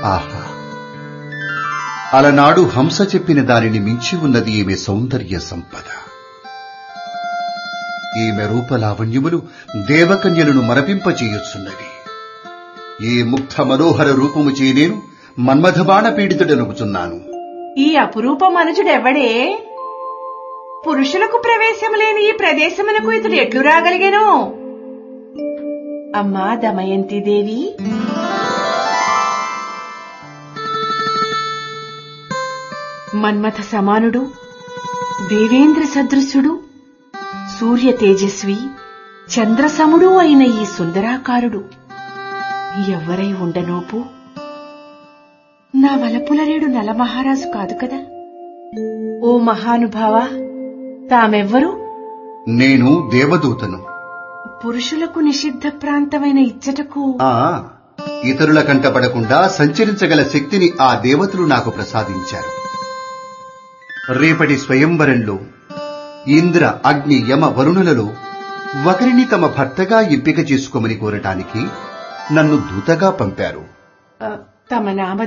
ఆహా అలనాడు హంస చెప్పిన దానిని మించి ఉన్నది ఈమె సౌందర్య సంపద ఈమె రూపలావణ్యములు దేవకన్యలను మరపింపచేయుచున్నవి ఈ ముగ్ధ మనోహర రూపము చే నేను మన్మథబాణ పీడితుడనుకుచున్నాను ఈ అపురూప మనుజుడెవ్వడే పురుషులకు ప్రవేశం లేని ఈ ప్రదేశమునకు ఇతడు ఎట్లు రాగలిగెను అమ్మా దమయంతి దేవి మన్మథ సమానుడు దేవేంద్ర సదృశుడు సూర్య తేజస్వి చంద్రసముడు అయిన ఈ సుందరాకారుడు ఎవ్వరై ఉండనోపు నా వలపులరేడు నలమహారాజు కాదు కదా ఓ మహానుభావ తామెవ్వరు నేను దేవదూతను పురుషులకు నిషిద్ధ ప్రాంతమైన ఇచ్చటకు ఆ ఇతరుల కంటపడకుండా సంచరించగల శక్తిని ఆ దేవతలు నాకు ప్రసాదించారు రేపటి స్వయంవరంలో ఇంద్ర అగ్ని యమ వరుణులలో ఒకరిని తమ భర్తగా ఎంపిక చేసుకోమని కోరటానికి నన్ను దూతగా పంపారు ఆ, తమ నామ